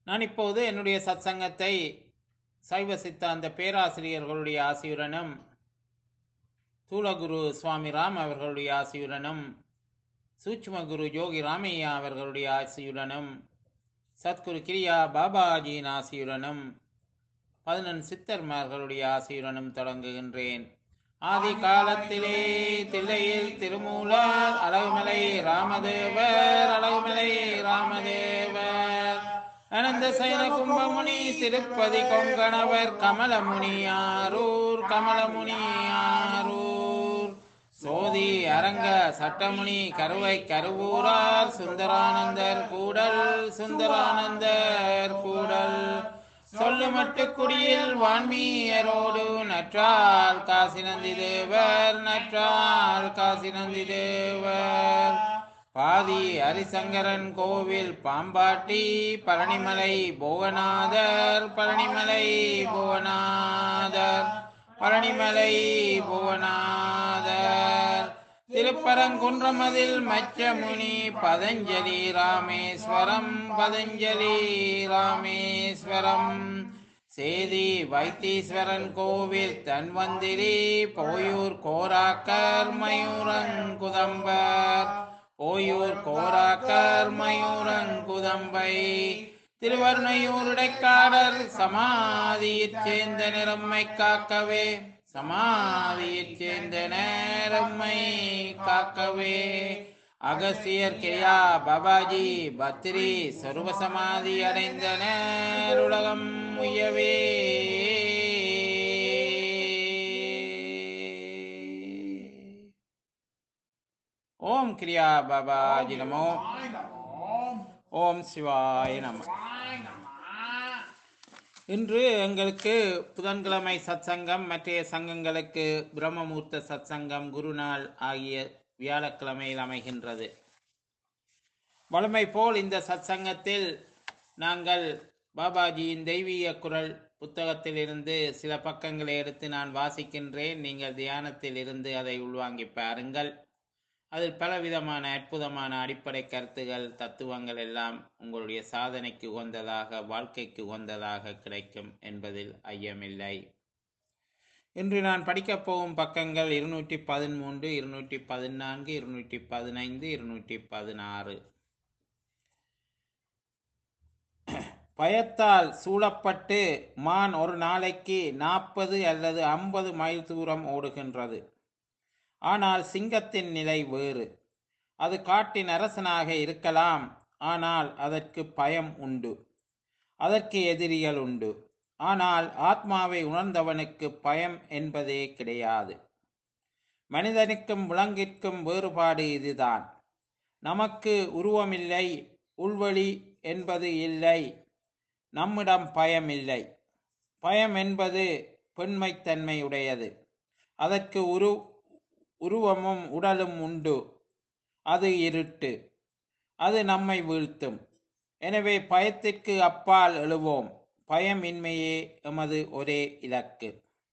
நான் இப்போது என்னுடைய சத்சங்கத்தை சைவ சித்தாந்த பேராசிரியர்களுடைய ஆசியுடனும் தூளகுரு சுவாமி ராம் அவர்களுடைய ஆசியுடனும் சூட்சும குரு யோகி ராமையா அவர்களுடைய ஆசியுடனும் சத்குரு கிரியா பாபாஜியின் ஆசியுடனும் பதினெண் சித்தர்மார்களுடைய ஆசியுடனும் தொடங்குகின்றேன் ஆதி காலத்திலே தில்லையில் திருமூலர் அழகுமலை ராமதேவர் அழகுமலை ராமதேவர் அனந்த சைன கும்பமுனி திருப்பதி கொங்கணவர் கமலமுனி ஆரூர் கமலமுனி ஆரூர் சோதி அரங்க சட்டமுனி கருவை கருவூரார் சுந்தரானந்தர் கூடல் சுந்தரானந்தர் கூடல் சொல்லுமட்டு குடியில் வான்மீயரோடு நற்றால் காசி நந்தி தேவர் நற்றால் காசி நந்தி தேவர் பாதி ஹரிசங்கரன் கோவில் பாம்பாட்டி பழனிமலை புவனாதர் பழனிமலை புவனாதர் பழனிமலை புவனாதர் திருப்பரங்குன்றமதில் மச்சமுனி பதஞ்சலி ராமேஸ்வரம் பதஞ்சலி ராமேஸ்வரம் சேதி வைத்தீஸ்வரன் கோவில் தன்வந்திரி போயூர் கோராக்கர் மயூரங்குதம்பர் ஓயூர் கோராக்கர் மயூரங்குதம்பை திருவர்ணையூருடைக்காரர் சமாதியைச் சேர்ந்த நிறம்மை காக்கவே சமாதியைச் சேர்ந்த நேரம்மை காக்கவே அகஸ்தியர் கிரியா பாபாஜி பத்ரி சொருப சமாதி அடைந்த நேருலகம் உயவே ஓம் கிரியா பாபாஜி நமோ ஓம் சிவாய நம இன்று எங்களுக்கு புதன்கிழமை சத்சங்கம் மற்றைய சங்கங்களுக்கு பிரம்மமூர்த்த சத்சங்கம் குருநாள் ஆகிய வியாழக்கிழமையில் அமைகின்றது வழமை போல் இந்த சத்சங்கத்தில் நாங்கள் பாபாஜியின் தெய்வீக குரல் புத்தகத்திலிருந்து சில பக்கங்களை எடுத்து நான் வாசிக்கின்றேன் நீங்கள் தியானத்தில் இருந்து அதை உள்வாங்கி பாருங்கள் அதில் பலவிதமான அற்புதமான அடிப்படை கருத்துகள் தத்துவங்கள் எல்லாம் உங்களுடைய சாதனைக்கு உகந்ததாக வாழ்க்கைக்கு உகந்ததாக கிடைக்கும் என்பதில் ஐயமில்லை இன்று நான் படிக்கப் போகும் பக்கங்கள் இருநூற்றி பதிமூன்று இருநூற்றி பதினான்கு இருநூற்றி பதினைந்து இருநூற்றி பதினாறு பயத்தால் சூழப்பட்டு மான் ஒரு நாளைக்கு நாற்பது அல்லது ஐம்பது மைல் தூரம் ஓடுகின்றது ஆனால் சிங்கத்தின் நிலை வேறு அது காட்டின் அரசனாக இருக்கலாம் ஆனால் அதற்கு பயம் உண்டு அதற்கு எதிரிகள் உண்டு ஆனால் ஆத்மாவை உணர்ந்தவனுக்கு பயம் என்பதே கிடையாது மனிதனுக்கும் விலங்கிற்கும் வேறுபாடு இதுதான் நமக்கு உருவமில்லை உள்வழி என்பது இல்லை நம்மிடம் பயம் இல்லை பயம் என்பது பெண்மைத்தன்மை உடையது அதற்கு உரு உருவமும் உடலும் உண்டு அது இருட்டு அது நம்மை வீழ்த்தும் எனவே பயத்திற்கு அப்பால் எழுவோம் பயமின்மையே எமது ஒரே இலக்கு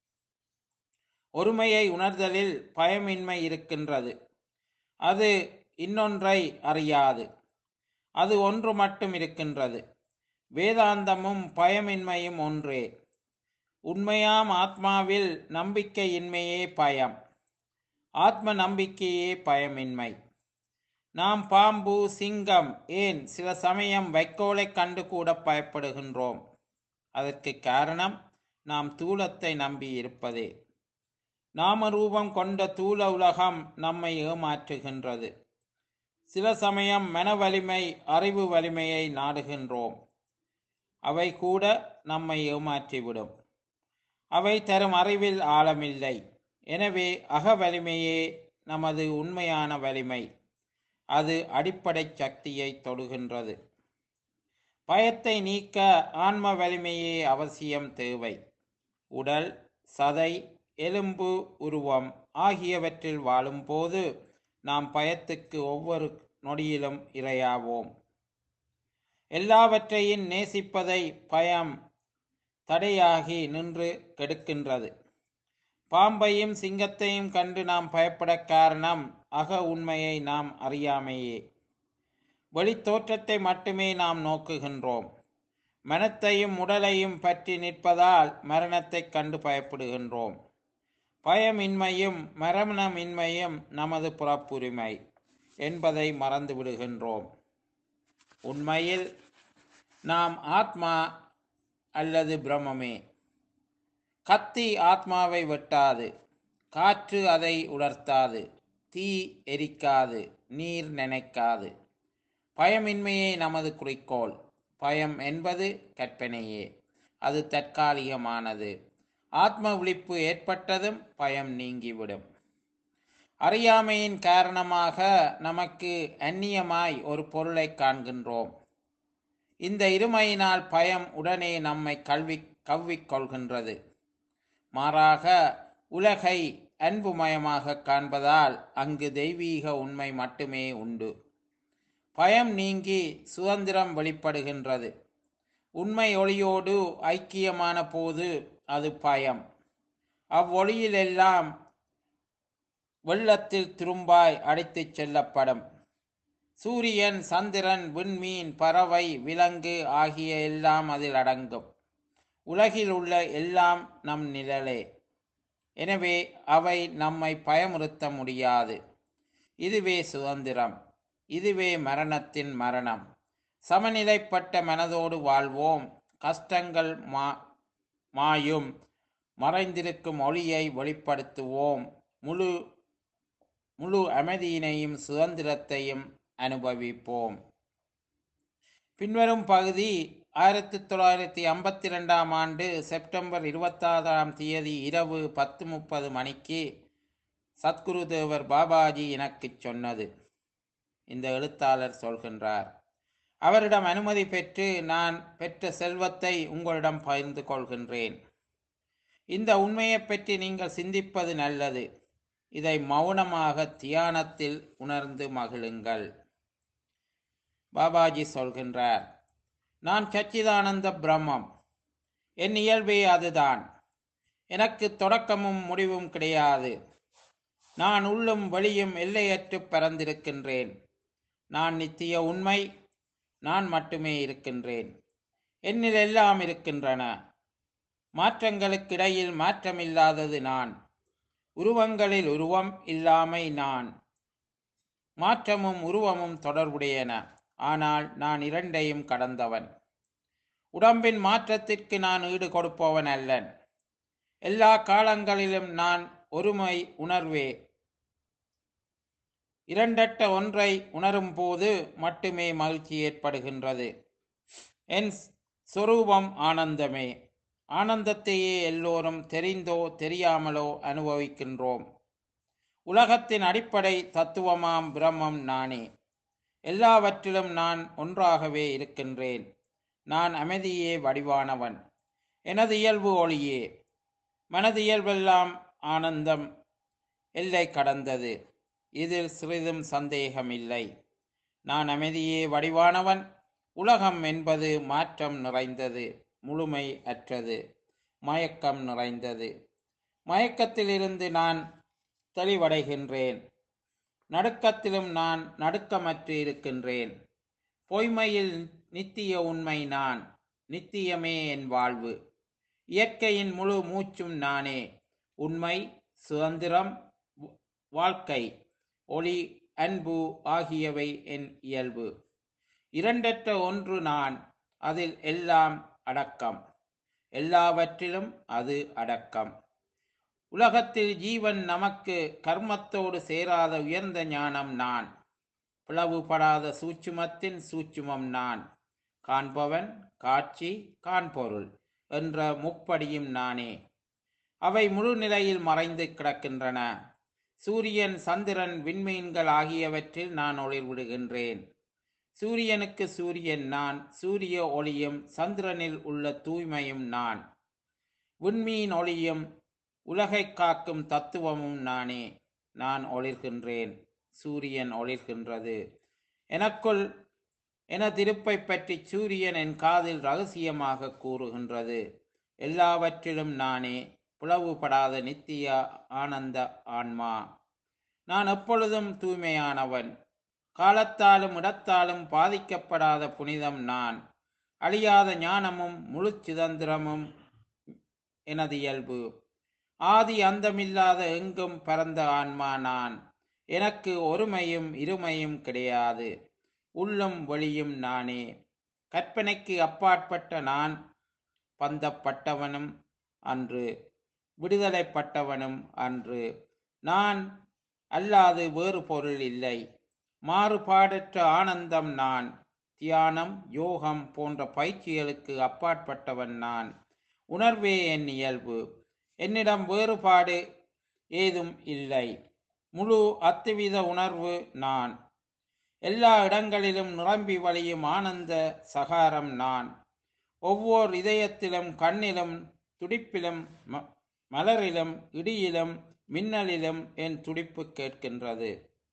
ஒருமையை உணர்தலில் பயமின்மை இருக்கின்றது அது இன்னொன்றை அறியாது அது ஒன்று மட்டும் இருக்கின்றது வேதாந்தமும் பயமின்மையும் ஒன்றே உண்மையாம் ஆத்மாவில் நம்பிக்கையின்மையே பயம் ஆத்ம நம்பிக்கையே பயமின்மை நாம் பாம்பு சிங்கம் ஏன் சில சமயம் வைக்கோலை கண்டு கூட பயப்படுகின்றோம் அதற்கு காரணம் நாம் தூலத்தை நம்பி இருப்பதே நாம ரூபம் கொண்ட தூல உலகம் நம்மை ஏமாற்றுகின்றது சில சமயம் மன வலிமை அறிவு வலிமையை நாடுகின்றோம் அவை கூட நம்மை ஏமாற்றிவிடும் அவை தரும் அறிவில் ஆழமில்லை எனவே அக வலிமையே நமது உண்மையான வலிமை அது அடிப்படை சக்தியை தொடுகின்றது பயத்தை நீக்க ஆன்ம வலிமையே அவசியம் தேவை உடல் சதை எலும்பு உருவம் ஆகியவற்றில் வாழும்போது நாம் பயத்துக்கு ஒவ்வொரு நொடியிலும் இரையாவோம் எல்லாவற்றையும் நேசிப்பதை பயம் தடையாகி நின்று கெடுக்கின்றது பாம்பையும் சிங்கத்தையும் கண்டு நாம் பயப்பட காரணம் அக உண்மையை நாம் அறியாமையே வெளித்தோற்றத்தை மட்டுமே நாம் நோக்குகின்றோம் மனத்தையும் உடலையும் பற்றி நிற்பதால் மரணத்தைக் கண்டு பயப்படுகின்றோம் பயமின்மையும் மரணமின்மையும் நமது புறப்புரிமை என்பதை மறந்து விடுகின்றோம் உண்மையில் நாம் ஆத்மா அல்லது பிரம்மமே கத்தி ஆத்மாவை வெட்டாது காற்று அதை உலர்த்தாது தீ எரிக்காது நீர் நினைக்காது பயமின்மையே நமது குறிக்கோள் பயம் என்பது கற்பனையே அது தற்காலிகமானது ஆத்ம விழிப்பு ஏற்பட்டதும் பயம் நீங்கிவிடும் அறியாமையின் காரணமாக நமக்கு அந்நியமாய் ஒரு பொருளை காண்கின்றோம் இந்த இருமையினால் பயம் உடனே நம்மை கல்வி கவ்விக்கொள்கின்றது மாறாக உலகை அன்புமயமாக காண்பதால் அங்கு தெய்வீக உண்மை மட்டுமே உண்டு பயம் நீங்கி சுதந்திரம் வெளிப்படுகின்றது உண்மை ஒளியோடு ஐக்கியமான போது அது பயம் அவ்வொளியிலெல்லாம் வெள்ளத்தில் துரும்பாய் அடித்துச் செல்லப்படும் சூரியன் சந்திரன் விண்மீன் பறவை விலங்கு ஆகிய எல்லாம் அதில் அடங்கும் உலகில் உள்ள எல்லாம் நம் நிழலே எனவே அவை நம்மை பயமுறுத்த முடியாது இதுவே சுதந்திரம் இதுவே மரணத்தின் மரணம் சமநிலைப்பட்ட மனதோடு வாழ்வோம் கஷ்டங்கள் மா மாயும் மறைந்திருக்கும் ஒளியை வெளிப்படுத்துவோம் முழு முழு அமைதியினையும் சுதந்திரத்தையும் அனுபவிப்போம் பின்வரும் பகுதி ஆயிரத்தி தொள்ளாயிரத்தி ஐம்பத்தி ரெண்டாம் ஆண்டு செப்டம்பர் இருபத்தாறாம் தேதி இரவு பத்து முப்பது மணிக்கு சத்குருதேவர் பாபாஜி எனக்குச் சொன்னது இந்த எழுத்தாளர் சொல்கின்றார் அவரிடம் அனுமதி பெற்று நான் பெற்ற செல்வத்தை உங்களிடம் பகிர்ந்து கொள்கின்றேன் இந்த உண்மையைப் பற்றி நீங்கள் சிந்திப்பது நல்லது இதை மௌனமாக தியானத்தில் உணர்ந்து மகிழுங்கள் பாபாஜி சொல்கின்றார் நான் சச்சிதானந்த பிரம்மம் என் இயல்பே அதுதான் எனக்கு தொடக்கமும் முடிவும் கிடையாது நான் உள்ளும் வெளியும் எல்லையற்று பறந்திருக்கின்றேன் நான் நித்திய உண்மை நான் மட்டுமே இருக்கின்றேன் என்னில் எல்லாம் இருக்கின்றன மாற்றங்களுக்கிடையில் மாற்றமில்லாதது நான் உருவங்களில் உருவம் இல்லாமை நான் மாற்றமும் உருவமும் தொடர்புடையன ஆனால் நான் இரண்டையும் கடந்தவன் உடம்பின் மாற்றத்திற்கு நான் ஈடு கொடுப்பவன் அல்லன் எல்லா காலங்களிலும் நான் ஒருமை உணர்வே இரண்டற்ற ஒன்றை உணரும் போது மட்டுமே மகிழ்ச்சி ஏற்படுகின்றது என் சொரூபம் ஆனந்தமே ஆனந்தத்தையே எல்லோரும் தெரிந்தோ தெரியாமலோ அனுபவிக்கின்றோம் உலகத்தின் அடிப்படை தத்துவமாம் பிரம்மம் நானே எல்லாவற்றிலும் நான் ஒன்றாகவே இருக்கின்றேன் நான் அமைதியே வடிவானவன் எனது இயல்பு ஒளியே மனது இயல்பெல்லாம் ஆனந்தம் எல்லை கடந்தது இதில் சிறிதும் சந்தேகமில்லை நான் அமைதியே வடிவானவன் உலகம் என்பது மாற்றம் நிறைந்தது முழுமை அற்றது மயக்கம் நிறைந்தது மயக்கத்திலிருந்து நான் தெளிவடைகின்றேன் நடுக்கத்திலும் நான் நடுக்கமற்று இருக்கின்றேன் பொய்மையில் நித்திய உண்மை நான் நித்தியமே என் வாழ்வு இயற்கையின் முழு மூச்சும் நானே உண்மை சுதந்திரம் வாழ்க்கை ஒளி அன்பு ஆகியவை என் இயல்பு இரண்டற்ற ஒன்று நான் அதில் எல்லாம் அடக்கம் எல்லாவற்றிலும் அது அடக்கம் உலகத்தில் ஜீவன் நமக்கு கர்மத்தோடு சேராத உயர்ந்த ஞானம் நான் பிளவுபடாத சூட்சுமத்தின் சூட்சுமம் நான் காண்பவன் காட்சி காண்பொருள் என்ற முப்படியும் நானே அவை முழு நிலையில் மறைந்து கிடக்கின்றன சூரியன் சந்திரன் விண்மீன்கள் ஆகியவற்றில் நான் ஒளிர்விடுகின்றேன் சூரியனுக்கு சூரியன் நான் சூரிய ஒளியும் சந்திரனில் உள்ள தூய்மையும் நான் விண்மீன் ஒளியும் உலகை காக்கும் தத்துவமும் நானே நான் ஒளிர்கின்றேன் சூரியன் ஒளிர்கின்றது எனக்குள் எனதிருப்பை பற்றி சூரியன் என் காதில் ரகசியமாக கூறுகின்றது எல்லாவற்றிலும் நானே பிளவுபடாத நித்திய ஆனந்த ஆன்மா நான் எப்பொழுதும் தூய்மையானவன் காலத்தாலும் இடத்தாலும் பாதிக்கப்படாத புனிதம் நான் அழியாத ஞானமும் முழு சுதந்திரமும் எனது இயல்பு ஆதி அந்தமில்லாத எங்கும் பரந்த ஆன்மா நான் எனக்கு ஒருமையும் இருமையும் கிடையாது உள்ளும் வெளியும் நானே கற்பனைக்கு அப்பாற்பட்ட நான் பந்தப்பட்டவனும் அன்று விடுதலைப்பட்டவனும் அன்று நான் அல்லாது வேறு பொருள் இல்லை மாறுபாடற்ற ஆனந்தம் நான் தியானம் யோகம் போன்ற பயிற்சிகளுக்கு அப்பாற்பட்டவன் நான் உணர்வே என் இயல்பு என்னிடம் வேறுபாடு ஏதும் இல்லை முழு அத்துவித உணர்வு நான் எல்லா இடங்களிலும் நிரம்பி வழியும் ஆனந்த சகாரம் நான் ஒவ்வொரு இதயத்திலும் கண்ணிலும் துடிப்பிலும் ம- மலரிலும் இடியிலும் மின்னலிலும் என் துடிப்பு கேட்கின்றது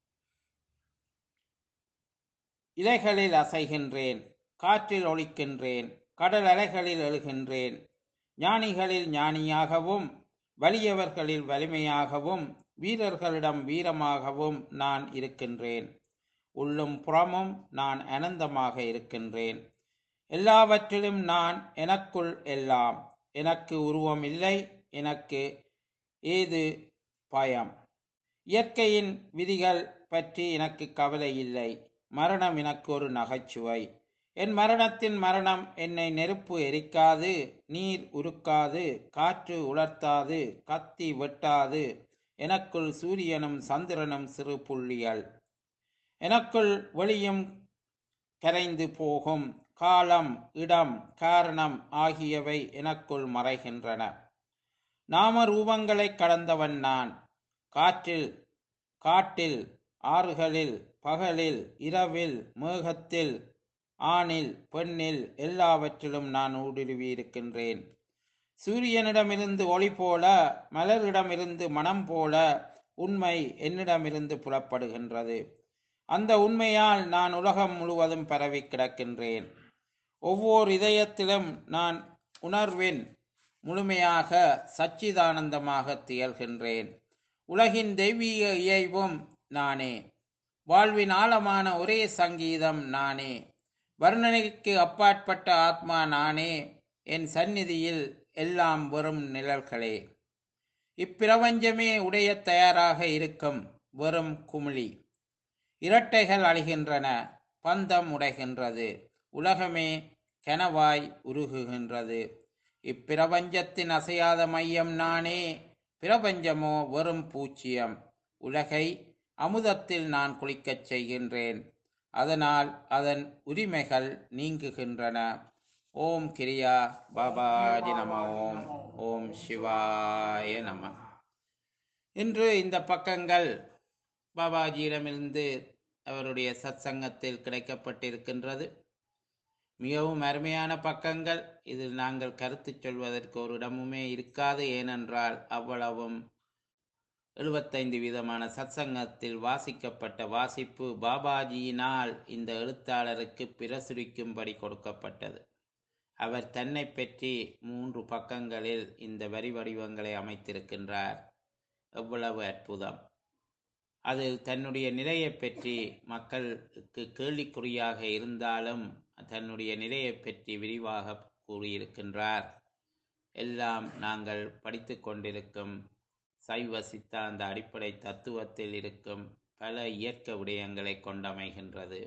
இலைகளில் அசைகின்றேன் காற்றில் ஒலிக்கின்றேன் கடல் அலைகளில் எழுகின்றேன் ஞானிகளில் ஞானியாகவும் வலியவர்களில் வலிமையாகவும் வீரர்களிடம் வீரமாகவும் நான் இருக்கின்றேன் உள்ளும் புறமும் நான் அனந்தமாக இருக்கின்றேன் எல்லாவற்றிலும் நான் எனக்குள் எல்லாம் எனக்கு உருவம் இல்லை எனக்கு ஏது பயம் இயற்கையின் விதிகள் பற்றி எனக்கு கவலை இல்லை மரணம் எனக்கு ஒரு நகைச்சுவை என் மரணத்தின் மரணம் என்னை நெருப்பு எரிக்காது நீர் உருக்காது காற்று உலர்த்தாது கத்தி வெட்டாது எனக்குள் சூரியனும் சந்திரனும் சிறு புள்ளிகள் எனக்குள் வெளியும் கரைந்து போகும் காலம் இடம் காரணம் ஆகியவை எனக்குள் மறைகின்றன நாம ரூபங்களை கடந்தவன் நான் காற்றில் காட்டில் ஆறுகளில் பகலில் இரவில் மேகத்தில் ஆணில் பெண்ணில் எல்லாவற்றிலும் நான் ஊடுருவி இருக்கின்றேன் சூரியனிடமிருந்து ஒளி போல மலரிடமிருந்து மனம் போல உண்மை என்னிடமிருந்து புலப்படுகின்றது அந்த உண்மையால் நான் உலகம் முழுவதும் பரவி கிடக்கின்றேன் ஒவ்வொரு இதயத்திலும் நான் உணர்வின் முழுமையாக சச்சிதானந்தமாக திகழ்கின்றேன் உலகின் தெய்வீக இயைவும் நானே வாழ்வின் ஆழமான ஒரே சங்கீதம் நானே வர்ணனைக்கு அப்பாற்பட்ட ஆத்மா நானே என் சந்நிதியில் எல்லாம் வெறும் நிழல்களே இப்பிரபஞ்சமே உடைய தயாராக இருக்கும் வெறும் குமிழி இரட்டைகள் அழிகின்றன பந்தம் உடைகின்றது உலகமே கனவாய் உருகுகின்றது இப்பிரபஞ்சத்தின் அசையாத மையம் நானே பிரபஞ்சமோ வெறும் பூச்சியம் உலகை அமுதத்தில் நான் குளிக்கச் செய்கின்றேன் அதனால் அதன் உரிமைகள் நீங்குகின்றன ஓம் கிரியா பாபாஜி நம ஓம் ஓம் சிவாய நம இன்று இந்த பக்கங்கள் பாபாஜியிடமிருந்து அவருடைய சத்சங்கத்தில் கிடைக்கப்பட்டிருக்கின்றது மிகவும் அருமையான பக்கங்கள் இதில் நாங்கள் கருத்து சொல்வதற்கு ஒரு இடமுமே இருக்காது ஏனென்றால் அவ்வளவும் எழுபத்தைந்து விதமான சத்சங்கத்தில் வாசிக்கப்பட்ட வாசிப்பு பாபாஜியினால் இந்த எழுத்தாளருக்கு பிரசுரிக்கும்படி கொடுக்கப்பட்டது அவர் தன்னை பற்றி மூன்று பக்கங்களில் இந்த வரி வடிவங்களை அமைத்திருக்கின்றார் எவ்வளவு அற்புதம் அது தன்னுடைய நிலையை பற்றி மக்களுக்கு கேள்விக்குறியாக இருந்தாலும் தன்னுடைய நிலையை பற்றி விரிவாக கூறியிருக்கின்றார் எல்லாம் நாங்கள் படித்து கொண்டிருக்கும் சைவ சித்தாந்த அடிப்படை தத்துவத்தில் இருக்கும் பல இயற்க விடயங்களை கொண்டமைகின்றது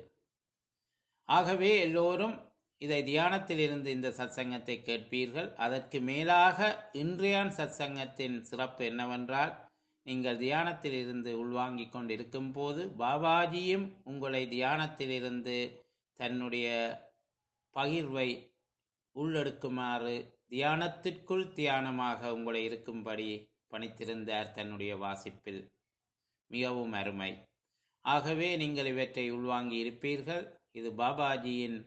ஆகவே எல்லோரும் இதை தியானத்தில் இருந்து இந்த சத்சங்கத்தை கேட்பீர்கள் அதற்கு மேலாக இன்றைய சத்சங்கத்தின் சிறப்பு என்னவென்றால் நீங்கள் தியானத்தில் இருந்து உள்வாங்கிக் கொண்டிருக்கும் போது பாபாஜியும் உங்களை தியானத்தில் இருந்து தன்னுடைய பகிர்வை உள்ளெடுக்குமாறு தியானத்திற்குள் தியானமாக உங்களை இருக்கும்படி பணித்திருந்தார் தன்னுடைய வாசிப்பில் மிகவும் அருமை ஆகவே நீங்கள் இவற்றை உள்வாங்கி இருப்பீர்கள் இது பாபாஜியின்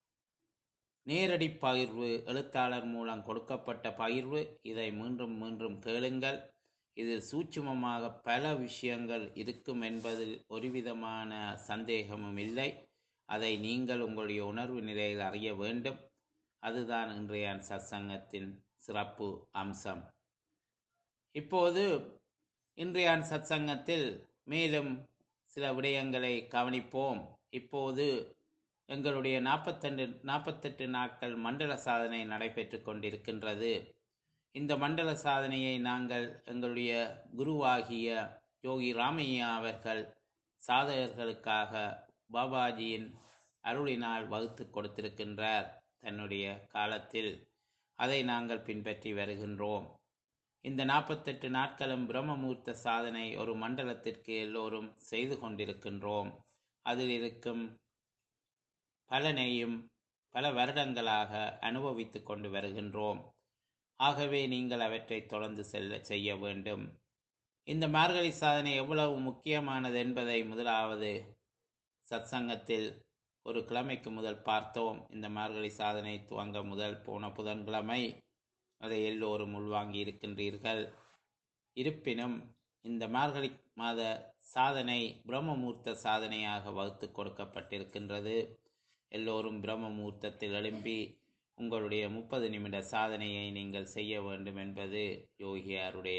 நேரடி பகிர்வு எழுத்தாளர் மூலம் கொடுக்கப்பட்ட பகிர்வு இதை மீண்டும் மீண்டும் கேளுங்கள் இதில் சூட்சுமமாக பல விஷயங்கள் இருக்கும் என்பதில் ஒருவிதமான சந்தேகமும் இல்லை அதை நீங்கள் உங்களுடைய உணர்வு நிலையில் அறிய வேண்டும் அதுதான் இன்றைய சத்சங்கத்தின் சிறப்பு அம்சம் இப்போது இன்றைய சத்சங்கத்தில் மேலும் சில விடயங்களை கவனிப்போம் இப்போது எங்களுடைய நாற்பத்தெண்டு நாற்பத்தெட்டு நாட்கள் மண்டல சாதனை நடைபெற்று கொண்டிருக்கின்றது இந்த மண்டல சாதனையை நாங்கள் எங்களுடைய குருவாகிய யோகி ராமையா அவர்கள் சாதகர்களுக்காக பாபாஜியின் அருளினால் வகுத்து கொடுத்திருக்கின்றார் தன்னுடைய காலத்தில் அதை நாங்கள் பின்பற்றி வருகின்றோம் இந்த நாற்பத்தெட்டு நாட்களும் பிரம்மமூர்த்த சாதனை ஒரு மண்டலத்திற்கு எல்லோரும் செய்து கொண்டிருக்கின்றோம் அதில் இருக்கும் பலனையும் பல வருடங்களாக அனுபவித்துக் கொண்டு வருகின்றோம் ஆகவே நீங்கள் அவற்றை தொடர்ந்து செல்ல செய்ய வேண்டும் இந்த மார்கழி சாதனை எவ்வளவு முக்கியமானது என்பதை முதலாவது சத்சங்கத்தில் ஒரு கிழமைக்கு முதல் பார்த்தோம் இந்த மார்கழி சாதனை துவங்க முதல் போன புதன்கிழமை அதை எல்லோரும் உள்வாங்கி இருக்கின்றீர்கள் இருப்பினும் இந்த மார்கழி மாத சாதனை பிரம்மமூர்த்த சாதனையாக வகுத்து கொடுக்கப்பட்டிருக்கின்றது எல்லோரும் பிரம்மமூர்த்தத்தில் எழும்பி உங்களுடைய முப்பது நிமிட சாதனையை நீங்கள் செய்ய வேண்டும் என்பது யோகியாருடைய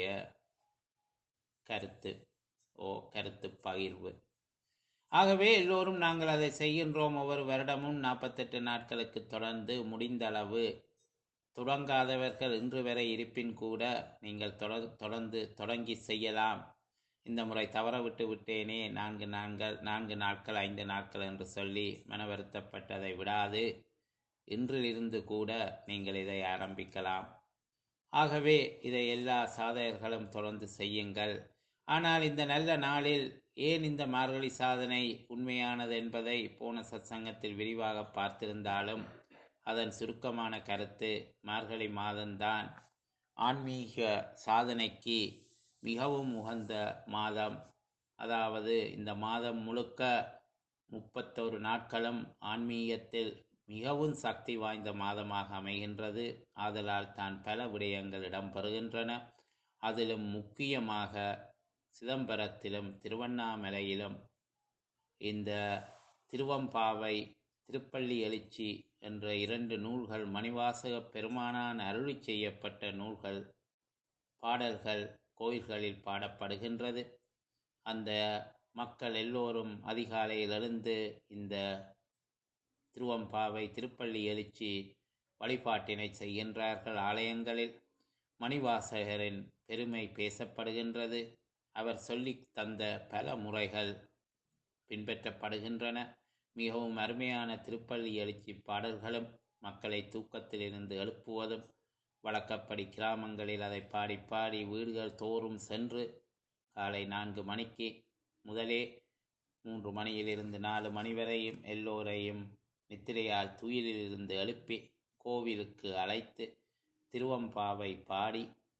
கருத்து ஓ கருத்து பகிர்வு ஆகவே எல்லோரும் நாங்கள் அதை செய்கின்றோம் ஒவ்வொரு வருடமும் நாற்பத்தெட்டு நாட்களுக்கு தொடர்ந்து முடிந்த அளவு தொடங்காதவர்கள் இன்று வரை இருப்பின் கூட நீங்கள் தொடர் தொடர்ந்து தொடங்கி செய்யலாம் இந்த முறை தவற விட்டு விட்டேனே நான்கு நான்கள் நான்கு நாட்கள் ஐந்து நாட்கள் என்று சொல்லி மன வருத்தப்பட்டதை விடாது இன்றிலிருந்து கூட நீங்கள் இதை ஆரம்பிக்கலாம் ஆகவே இதை எல்லா சாதகர்களும் தொடர்ந்து செய்யுங்கள் ஆனால் இந்த நல்ல நாளில் ஏன் இந்த மார்கழி சாதனை உண்மையானது என்பதை போன சத்சங்கத்தில் விரிவாக பார்த்திருந்தாலும் அதன் சுருக்கமான கருத்து மார்கழி மாதம்தான் ஆன்மீக சாதனைக்கு மிகவும் உகந்த மாதம் அதாவது இந்த மாதம் முழுக்க முப்பத்தொரு நாட்களும் ஆன்மீகத்தில் மிகவும் சக்தி வாய்ந்த மாதமாக அமைகின்றது ஆதலால் தான் பல விடயங்கள் இடம்பெறுகின்றன அதிலும் முக்கியமாக சிதம்பரத்திலும் திருவண்ணாமலையிலும் இந்த திருவம்பாவை திருப்பள்ளி எழுச்சி என்ற இரண்டு நூல்கள் மணிவாசக பெருமானான் அருளி செய்யப்பட்ட நூல்கள் பாடல்கள் கோயில்களில் பாடப்படுகின்றது அந்த மக்கள் எல்லோரும் அதிகாலையில் எழுந்து இந்த திருவம்பாவை திருப்பள்ளி எழுச்சி வழிபாட்டினை செய்கின்றார்கள் ஆலயங்களில் மணிவாசகரின் பெருமை பேசப்படுகின்றது அவர் சொல்லி தந்த பல முறைகள் பின்பற்றப்படுகின்றன மிகவும் அருமையான திருப்பள்ளி எழுச்சி பாடல்களும் மக்களை தூக்கத்திலிருந்து எழுப்புவதும் வழக்கப்படி கிராமங்களில் அதை பாடி பாடி வீடுகள் தோறும் சென்று காலை நான்கு மணிக்கு முதலே மூன்று மணியிலிருந்து நாலு மணி வரையும் எல்லோரையும் நித்திரையால் துயிலிலிருந்து எழுப்பி கோவிலுக்கு அழைத்து திருவம்பாவை பாடி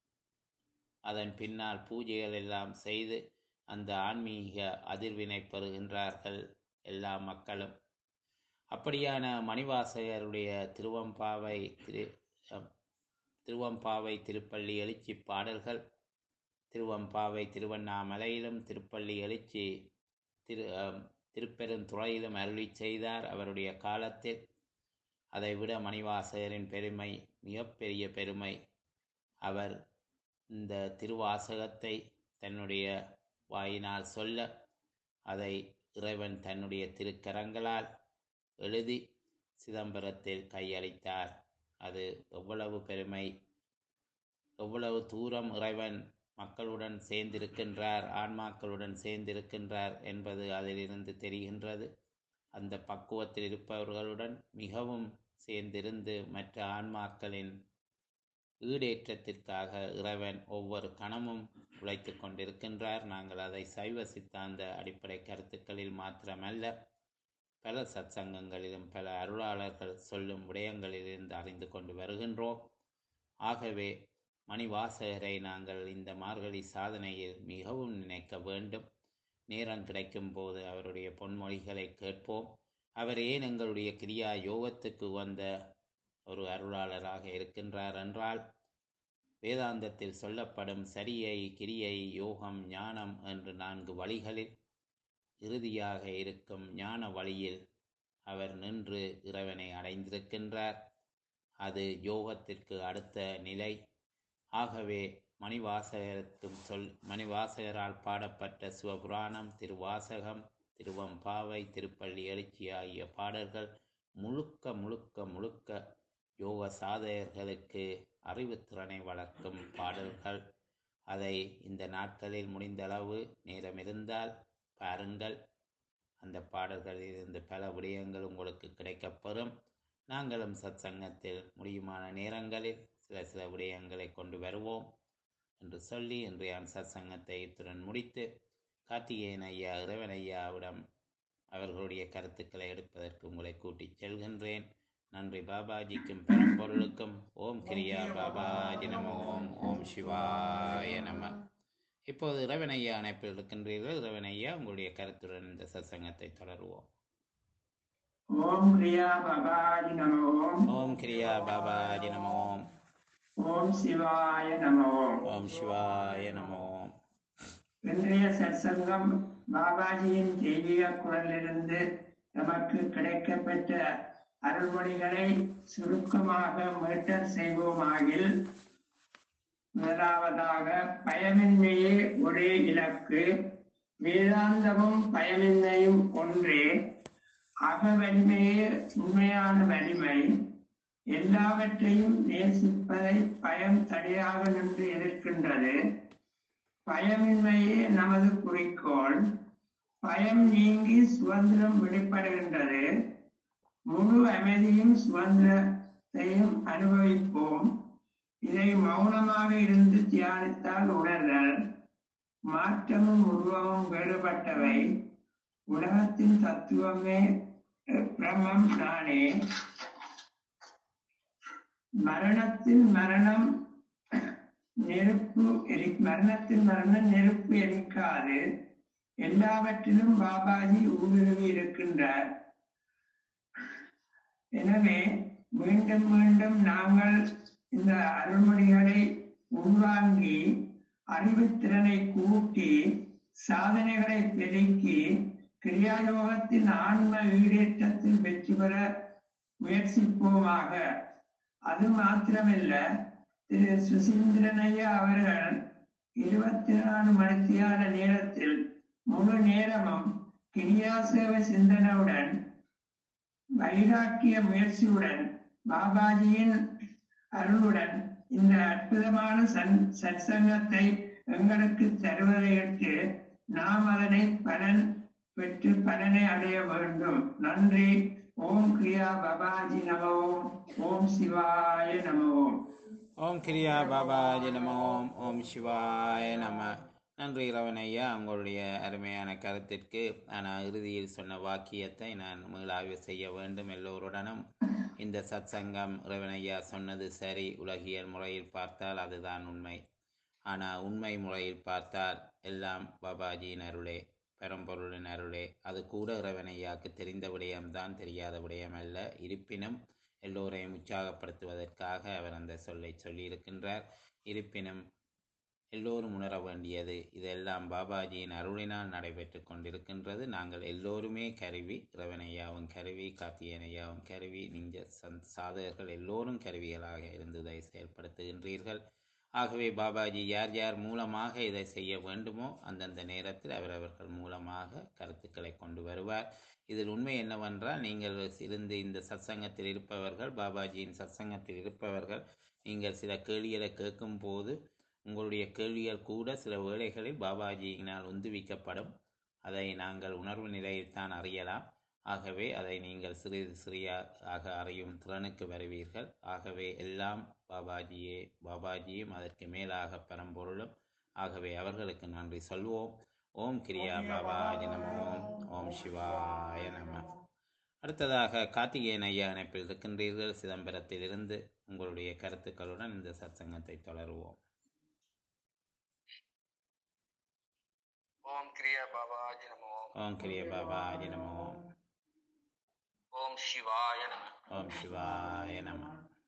அதன் பின்னால் பூஜைகள் எல்லாம் செய்து அந்த ஆன்மீக அதிர்வினை பெறுகின்றார்கள் எல்லா மக்களும் அப்படியான மணிவாசகருடைய திருவம்பாவை திரு திருவம்பாவை திருப்பள்ளி எழுச்சி பாடல்கள் திருவம்பாவை திருவண்ணாமலையிலும் திருப்பள்ளி எழுச்சி திரு திருப்பெருந்துறையிலும் அருளி செய்தார் அவருடைய காலத்தில் அதைவிட மணிவாசகரின் பெருமை மிகப்பெரிய பெருமை அவர் இந்த திருவாசகத்தை தன்னுடைய வாயினால் சொல்ல அதை இறைவன் தன்னுடைய திருக்கரங்களால் எழுதி சிதம்பரத்தில் கையளித்தார் அது எவ்வளவு பெருமை எவ்வளவு தூரம் இறைவன் மக்களுடன் சேர்ந்திருக்கின்றார் ஆன்மாக்களுடன் சேர்ந்திருக்கின்றார் என்பது அதிலிருந்து தெரிகின்றது அந்த பக்குவத்தில் இருப்பவர்களுடன் மிகவும் சேர்ந்திருந்து மற்ற ஆன்மாக்களின் ஈடேற்றத்திற்காக இறைவன் ஒவ்வொரு கணமும் உழைத்து கொண்டிருக்கின்றார் நாங்கள் அதை சைவ சித்தாந்த அடிப்படை கருத்துக்களில் மாத்திரமல்ல பல சத்சங்கங்களிலும் பல அருளாளர்கள் சொல்லும் விடயங்களிலிருந்து அறிந்து கொண்டு வருகின்றோம் ஆகவே மணிவாசகரை நாங்கள் இந்த மார்கழி சாதனையில் மிகவும் நினைக்க வேண்டும் நேரம் கிடைக்கும் போது அவருடைய பொன்மொழிகளை கேட்போம் அவர் ஏன் எங்களுடைய கிரியா யோகத்துக்கு வந்த ஒரு அருளாளராக இருக்கின்றார் என்றால் வேதாந்தத்தில் சொல்லப்படும் சரியை கிரியை யோகம் ஞானம் என்று நான்கு வழிகளில் இறுதியாக இருக்கும் ஞான வழியில் அவர் நின்று இறைவனை அடைந்திருக்கின்றார் அது யோகத்திற்கு அடுத்த நிலை ஆகவே மணிவாசகருக்கும் சொல் மணிவாசகரால் பாடப்பட்ட சிவபுராணம் திருவாசகம் திருவம்பாவை திருப்பள்ளி எழுச்சி ஆகிய பாடல்கள் முழுக்க முழுக்க முழுக்க யோக சாதகர்களுக்கு அறிவுத்திறனை வளர்க்கும் பாடல்கள் அதை இந்த நாட்களில் முடிந்தளவு நேரம் இருந்தால் பாருங்கள் அந்த பாடல்களில் இருந்து பல விடயங்கள் உங்களுக்கு கிடைக்கப்பெறும் நாங்களும் சத் சங்கத்தில் முடியுமான நேரங்களில் சில சில விடயங்களை கொண்டு வருவோம் என்று சொல்லி இன்றைய சத் சங்கத்தை இத்துடன் முடித்து கார்த்திகேயன் ஐயா இறைவன் ஐயாவிடம் அவர்களுடைய கருத்துக்களை எடுப்பதற்கு உங்களை கூட்டிச் செல்கின்றேன் நன்றி பாபாஜிக்கும் பரம்பொருளுக்கும் ஓம் கிரியா பாபாஜி நம ஓம் ஓம் சிவாய நம இப்போது இறைவனையா அணைப்பில் இருக்கின்றீர்கள் இறைவனையா உங்களுடைய கருத்துடன் இந்த சத்சங்கத்தை தொடருவோம் ஓம் கிரியா பபாஜி நம ஓம் ஓம் கிரியா பாபாஜி நம ஓம் ஓம் சிவாய நம ஓம் ஓம் சிவாய நம ஓம் இன்றைய சற்சங்கம் பாபாஜியின் தெய்வீக குரலிலிருந்து நமக்கு கிடைக்கப்பெற்ற அருள்மொழிகளை சுருக்கமாக மீட்டல் செய்வோமாகில் முதலாவதாக பயமின்மையே ஒரே இலக்கு வேதாந்தமும் பயமின்மையும் ஒன்றே அக வலிமையே உண்மையான வலிமை எல்லாவற்றையும் நேசிப்பதை பயம் தடையாக நின்று எதிர்க்கின்றது பயமின்மையே நமது குறிக்கோள் பயம் நீங்கி சுதந்திரம் வெளிப்படுகின்றது முழு அமைதியும் சுதந்திரத்தையும் அனுபவிப்போம் இதை மௌனமாக இருந்து தியானித்தால் உணர்தல் மாற்றமும் உருவமும் வேறுபட்டவை உலகத்தின் தத்துவமே அஹ், பிரம்மம் நானே மரணத்தின் மரணம் நெருப்பு எரி மரணத்தின் மரணம் நெருப்பு எரிக்காது எல்லாவற்றிலும் பாபாஜி ஊடுருவி இருக்கின்றார் எனவே மீண்டும் மீண்டும் நாங்கள் இந்த அருள்மொழிகளை உள்வாங்கி அறிவுத்திறனை கூட்டி சாதனைகளை பெருக்கி கிரியாயோகத்தின் ஆன்ம ஈடேற்றத்தில் வெற்றி பெற முயற்சிப்போமாக அது மாத்திரமல்ல திரு சுசீந்திரனையா அவர்கள் இருபத்தி நாலு மணித்தியான நேரத்தில் முழு நேரமும் கிரியாசேவ சிந்தனையுடன் வைராக்கிய முயற்சியுடன் பாபாஜியின் அருளுடன் இந்த அற்புதமான சன் சற்சங்கத்தை எங்களுக்கு தருவதையிட்டு நாம் அதனை பலன் பெற்று பலனை அடைய வேண்டும் நன்றி ஓம் கிரியா பாபாஜி நம ஓம் ஓம் சிவாய நம ஓம் ஓம் கிரியா பாபாஜி நம ஓம் ஓம் சிவாய நம நன்றி இறைவன் ஐயா உங்களுடைய அருமையான கருத்திற்கு நான் இறுதியில் சொன்ன வாக்கியத்தை நான் மீளாய்வு செய்ய வேண்டும் எல்லோருடனும் இந்த சத்சங்கம் இறைவன் ஐயா சொன்னது சரி உலகியல் முறையில் பார்த்தால் அதுதான் உண்மை ஆனால் உண்மை முறையில் பார்த்தால் எல்லாம் பாபாஜியின் அருளே பெரம்பொருளின் அருளே அது கூட இறைவன் ஐயாவுக்கு தெரிந்த விடயம்தான் தெரியாத விடயம் அல்ல இருப்பினும் எல்லோரையும் உற்சாகப்படுத்துவதற்காக அவர் அந்த சொல்லை சொல்லியிருக்கின்றார் இருப்பினும் எல்லோரும் உணர வேண்டியது இதெல்லாம் பாபாஜியின் அருளினால் நடைபெற்று கொண்டிருக்கின்றது நாங்கள் எல்லோருமே கருவி ரவணையாவும் கருவி கார்த்தியனையாவும் கருவி நீங்கள் சந் சாதகர்கள் எல்லோரும் கருவிகளாக இருந்து இதை செயல்படுத்துகின்றீர்கள் ஆகவே பாபாஜி யார் யார் மூலமாக இதை செய்ய வேண்டுமோ அந்தந்த நேரத்தில் அவரவர்கள் மூலமாக கருத்துக்களை கொண்டு வருவார் இதில் உண்மை என்னவென்றால் நீங்கள் இருந்து இந்த சத்சங்கத்தில் இருப்பவர்கள் பாபாஜியின் சத்சங்கத்தில் இருப்பவர்கள் நீங்கள் சில கேள்விகளை கேட்கும் போது உங்களுடைய கேள்விகள் கூட சில வேளைகளில் பாபாஜியினால் உந்துவிக்கப்படும் அதை நாங்கள் உணர்வு நிலையில்தான் அறியலாம் ஆகவே அதை நீங்கள் சிறிது சிறியாக அறியும் திறனுக்கு வருவீர்கள் ஆகவே எல்லாம் பாபாஜியே பாபாஜியும் அதற்கு மேலாக பரம்பொருளும் ஆகவே அவர்களுக்கு நன்றி சொல்வோம் ஓம் கிரியா பாபாஜி நம ஓம் ஓம் சிவாய நம அடுத்ததாக கார்த்திகேயன் ஐயா இணைப்பில் இருக்கின்றீர்கள் சிதம்பரத்தில் இருந்து உங்களுடைய கருத்துக்களுடன் இந்த சத்சங்கத்தை தொடருவோம் ஓம் கிரியா பாபாஜி நமோ ஓம் கிரிய பாபாஜி நம ஓம் ஓம் சிவாய நம ஓம் சிவாய நம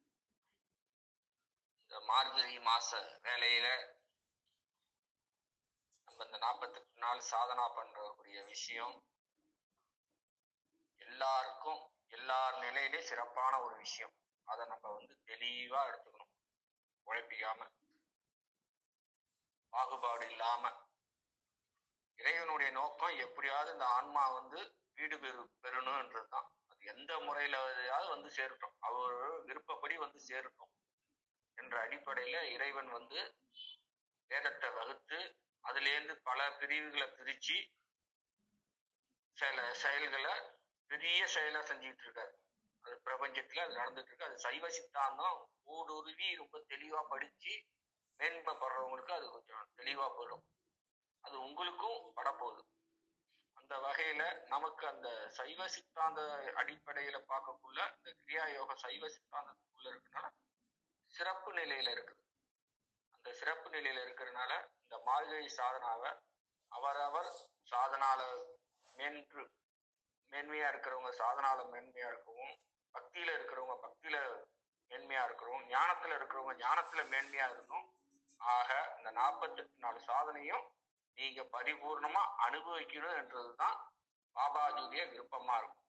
இந்த மார்கழி மாச வேலையில நம்ம இந்த நாற்பத்தெட்டு நாள் சாதனா பண்றக்கூடிய விஷயம் எல்லாருக்கும் எல்லார் நிலையிலே சிறப்பான ஒரு விஷயம் அதை நம்ம வந்து தெளிவா எடுத்துக்கணும் உழைப்பிக்காம பாகுபாடு இல்லாம இறைவனுடைய நோக்கம் எப்படியாவது இந்த ஆன்மா வந்து வீடு பெறு பெறணும்ன்றதுதான் அது எந்த முறையிலாவது வந்து சேரட்டும் அவர் விருப்பப்படி வந்து சேரட்டும் என்ற அடிப்படையில இறைவன் வந்து வேதத்தை வகுத்து அதுலேருந்து பல பிரிவுகளை பிரிச்சு சில செயல்களை பெரிய செயலா செஞ்சுட்டு இருக்காரு அது பிரபஞ்சத்துல அது நடந்துட்டு இருக்கு அது சைவ சித்தாந்தம் ஊடுருவி ரொம்ப தெளிவா படிச்சு மேன்மைப்படுறவங்களுக்கு அது கொஞ்சம் தெளிவா போயிடும் அது உங்களுக்கும் படப்போகுது அந்த வகையில நமக்கு அந்த சைவ சித்தாந்த அடிப்படையில பார்க்கக்குள்ள இந்த கிரியா யோக சைவ சித்தாந்தத்துக்குள்ள இருக்கனால சிறப்பு நிலையில இருக்குது அந்த சிறப்பு நிலையில இருக்கிறதுனால இந்த மார்கழி சாதனாவை அவரவர் சாதனால மேன்று மேன்மையா இருக்கிறவங்க சாதனால மேன்மையா இருக்கவும் பக்தியில இருக்கிறவங்க பக்தியில மேன்மையா இருக்கிறவங்க ஞானத்துல இருக்கிறவங்க ஞானத்துல மேன்மையா இருக்கணும் ஆக இந்த நாற்பத்தெட்டு நாலு சாதனையும் நீங்க பரிபூர்ணமா அனுபவிக்கணும் என்றதுதான் பாபாஜியுடைய விருப்பமா இருக்கும்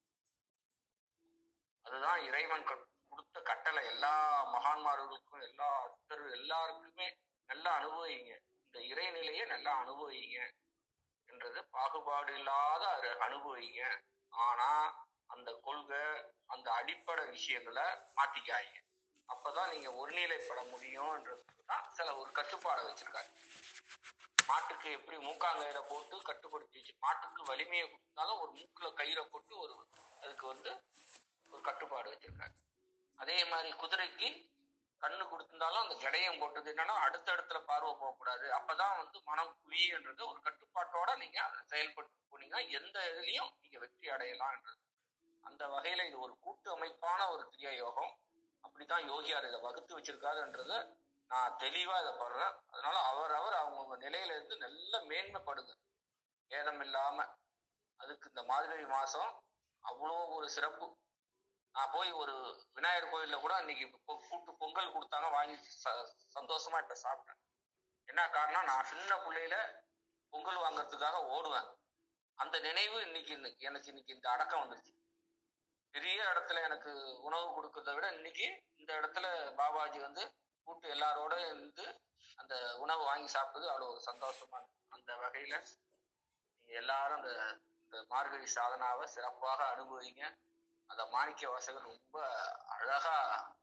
அதுதான் இறைவன் க- கொடுத்த கட்டளை எல்லா மகான்மார்களுக்கும் எல்லா அத்தர் எல்லாருக்குமே நல்லா அனுபவிங்க இந்த இறைநிலையை நல்லா அனுபவிங்க என்றது பாகுபாடு இல்லாத அரு- அனுபவிங்க ஆனா அந்த கொள்கை அந்த அடிப்படை விஷயங்களை மாத்திக்காதீங்க அப்பதான் நீங்க ஒருநிலைப்பட முடியும்ன்றதுக்கு தான் சில ஒரு கட்டுப்பாடை வச்சிருக்காரு மாட்டுக்கு எப்படி மூக்காங்கயிறை போட்டு கட்டுப்படுத்தி வச்சு மாட்டுக்கு வலிமையை கொடுத்தாலும் ஒரு மூக்குல கயிறை போட்டு ஒரு அதுக்கு வந்து ஒரு கட்டுப்பாடு வச்சிருக்காரு அதே மாதிரி குதிரைக்கு கண்ணு கொடுத்திருந்தாலும் அந்த ஜடையம் போட்டது என்னன்னா அடுத்த இடத்துல பார்வை போகக்கூடாது அப்பதான் வந்து மனம் குவியன்றது ஒரு கட்டுப்பாட்டோட நீங்க அதை செயல்பட்டு போனீங்கன்னா எந்த இதுலயும் நீங்க வெற்றி அடையலாம்ன்றது அந்த வகையில இது ஒரு கூட்டு அமைப்பான ஒரு கிரியா யோகம் அப்படிதான் யோகியார் இதை வகுத்து வச்சிருக்காருன்றத நான் தெளிவா இதை படுறேன் அதனால அவரவர் அவங்கவுங்க நிலையில இருந்து நல்ல மேன்மைப்படுது ஏதம் இல்லாம அதுக்கு இந்த மார்கழி மாசம் அவ்வளோ ஒரு சிறப்பு நான் போய் ஒரு விநாயகர் கோயில்ல கூட இன்னைக்கு பொ- கூட்டு பொங்கல் கொடுத்தாங்க வாங்கி ச- சந்தோஷமா இப்ப சாப்பிட்டேன் என்ன காரணம் நான் சின்ன பிள்ளையில பொங்கல் வாங்குறதுக்காக ஓடுவேன் அந்த நினைவு இன்னைக்கு இன்னைக்கு எனக்கு இன்னைக்கு இந்த அடக்கம் வந்துருச்சு பெரிய இடத்துல எனக்கு உணவு கொடுக்கறத விட இன்னைக்கு இந்த இடத்துல பாபாஜி வந்து கூட்டு எல்லாரோட இருந்து அந்த உணவு வாங்கி சாப்பிட்டது அவ்வளவு ஒரு சந்தோஷமா இருக்கு. அந்த வகையில நீங்க எல்லாரும் அந்த இந்த மார்கழி சாதனாவை சிறப்பாக அனுபவிங்க அந்த மாணிக்க வாசகர் ரொம்ப அழகா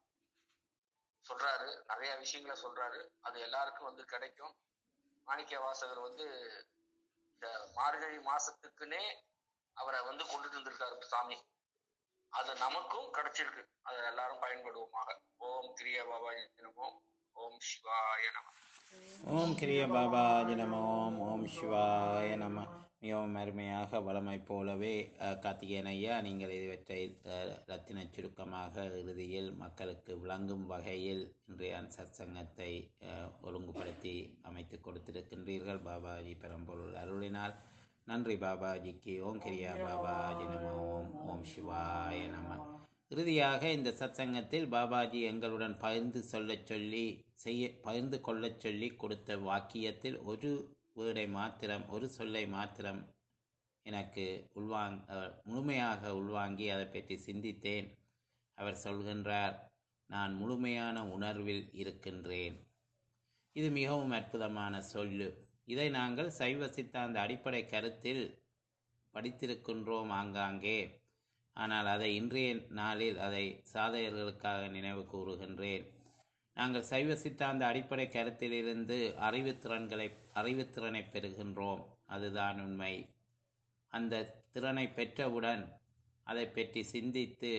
சொல்றாரு நிறைய விஷயங்களை சொல்றாரு அது எல்லாருக்கும் வந்து கிடைக்கும் மாணிக்க வாசகர் வந்து இந்த மார்கழி மாசத்துக்குன்னே அவரை வந்து கொண்டுட்டு இருந்திருக்காரு சாமி அது நமக்கும் கிடைச்சிருக்கு அதை எல்லாரும் பயன்படுவோமாக ஓம் கிரியா பாபாஜி நமோ ஓம் சிவாய நம ஓம் கிரிய பாபாஜி நம ஓம் ஓம் சிவாய நம மிகவும் அருமையாக வளமை போலவே அஹ், கார்த்திகேயன் ஐயா நீங்கள் இவற்றை அஹ், ரத்தின சுருக்கமாக இறுதியில் மக்களுக்கு விளங்கும் வகையில் இன்றைய சத்சங்கத்தை அஹ், ஒழுங்குபடுத்தி அமைத்து கொடுத்திருக்கின்றீர்கள் பாபாஜி பெரம்பொருள் அருளினால் நன்றி பாபாஜிக்கு ஓம் கிரியா பாபாஜி நம ஓம் ஓம் சிவாய நம இறுதியாக இந்த சத்சங்கத்தில் பாபாஜி எங்களுடன் பகிர்ந்து சொல்லச் சொல்லி செய்ய பகிர்ந்து கொள்ளச் சொல்லி கொடுத்த வாக்கியத்தில் ஒரு வேர்டை மாத்திரம் ஒரு சொல்லை மாத்திரம் எனக்கு உள்வாங் அஹ், முழுமையாக உள்வாங்கி அதை பற்றி சிந்தித்தேன் அவர் சொல்கின்றார் நான் முழுமையான உணர்வில் இருக்கின்றேன் இது மிகவும் அற்புதமான சொல்லு இதை நாங்கள் சைவ சித்தாந்த அடிப்படை கருத்தில் படித்திருக்கின்றோம் ஆங்காங்கே ஆனால் அதை இன்றைய நாளில் அதை சாதகர்களுக்காக நினைவு கூறுகின்றேன் நாங்கள் சைவ சித்தாந்த அடிப்படை கருத்திலிருந்து அறிவுத்திறன்களை அறிவுத்திறனை பெறுகின்றோம் அதுதான் உண்மை அந்த திறனை பெற்றவுடன் அதை பற்றி சிந்தித்து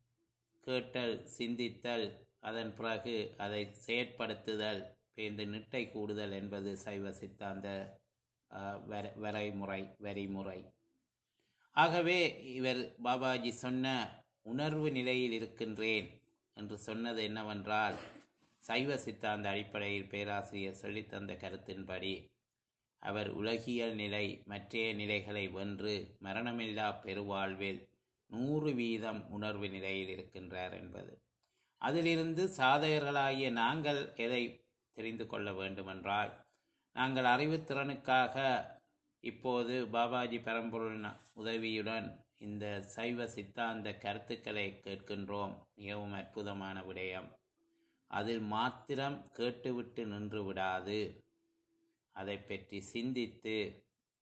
கேட்டல் சிந்தித்தல் அதன் பிறகு அதை செயற்படுத்துதல் பேர்ந்து நிட்டை கூடுதல் என்பது சைவ சித்தாந்த அஹ், வர- வரைமுறை வரிமுறை ஆகவே இவர் பாபாஜி சொன்ன உணர்வு நிலையில் இருக்கின்றேன் என்று சொன்னது என்னவென்றால் சைவ சித்தாந்த அடிப்படையில் பேராசிரியர் சொல்லித்தந்த கருத்தின்படி அவர் உலகியல் நிலை மற்றைய நிலைகளை வென்று மரணமில்லா பெருவாழ்வில் நூறு வீதம் உணர்வு நிலையில் இருக்கின்றார் என்பது அதிலிருந்து சாதகர்களாகிய நாங்கள் எதை தெரிந்து கொள்ள வேண்டுமென்றால் நாங்கள் அறிவுத்திறனுக்காக இப்போது பாபாஜி பரம்பொருளின் உதவியுடன் இந்த சைவ சித்தாந்த கருத்துக்களை கேட்கின்றோம் மிகவும் அற்புதமான விடயம் அதில் மாத்திரம் கேட்டுவிட்டு நின்று விடாது அதை பற்றி சிந்தித்து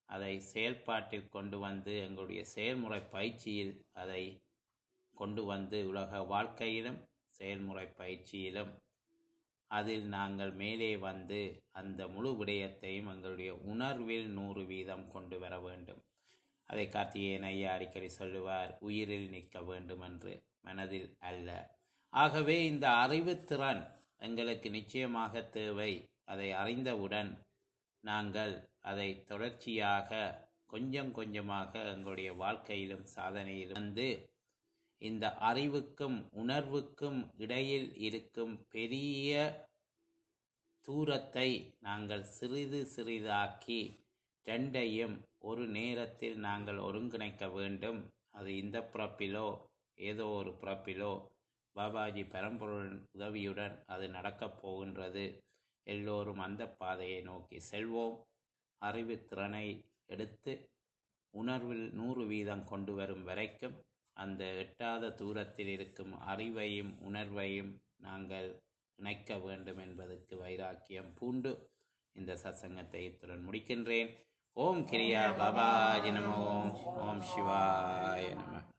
அதை செயல்பாட்டில் கொண்டு வந்து எங்களுடைய செயல்முறை பயிற்சியில் அதை கொண்டு வந்து உலக வாழ்க்கையிலும் செயல்முறை பயிற்சியிலும் அதில் நாங்கள் மேலே வந்து அந்த முழு விடயத்தையும் எங்களுடைய உணர்வில் நூறு வீதம் கொண்டு வர வேண்டும் அதை கார்த்திகேயன் ஐயா அடிக்கடி சொல்லுவார் உயிரில் நிற்க வேண்டும் என்று மனதில் அல்ல ஆகவே இந்த அறிவுத்திறன் எங்களுக்கு நிச்சயமாக தேவை அதை அறிந்தவுடன் நாங்கள் அதை தொடர்ச்சியாக கொஞ்சம் கொஞ்சமாக எங்களுடைய வாழ்க்கையிலும் சாதனையிலும் வந்து இந்த அறிவுக்கும் உணர்வுக்கும் இடையில் இருக்கும் பெரிய தூரத்தை நாங்கள் சிறிது சிறிதாக்கி ரெண்டையும் ஒரு நேரத்தில் நாங்கள் ஒருங்கிணைக்க வேண்டும் அது இந்த பிறப்பிலோ ஏதோ ஒரு பிறப்பிலோ பாபாஜி பரம்பொருளின் உதவியுடன் அது நடக்கப் போகின்றது எல்லோரும் அந்த பாதையை நோக்கி செல்வோம் அறிவு திறனை எடுத்து உணர்வில் நூறு வீதம் கொண்டு வரும் வரைக்கும் அந்த எட்டாத தூரத்தில் இருக்கும் அறிவையும் உணர்வையும் நாங்கள் இணைக்க வேண்டும் என்பதற்கு வைராக்கியம் பூண்டு இந்த சத்சங்கத்தை இத்துடன் முடிக்கின்றேன் ஓம் கிரியா பாபாஜி நம ஓம் ஓம் சிவாய நம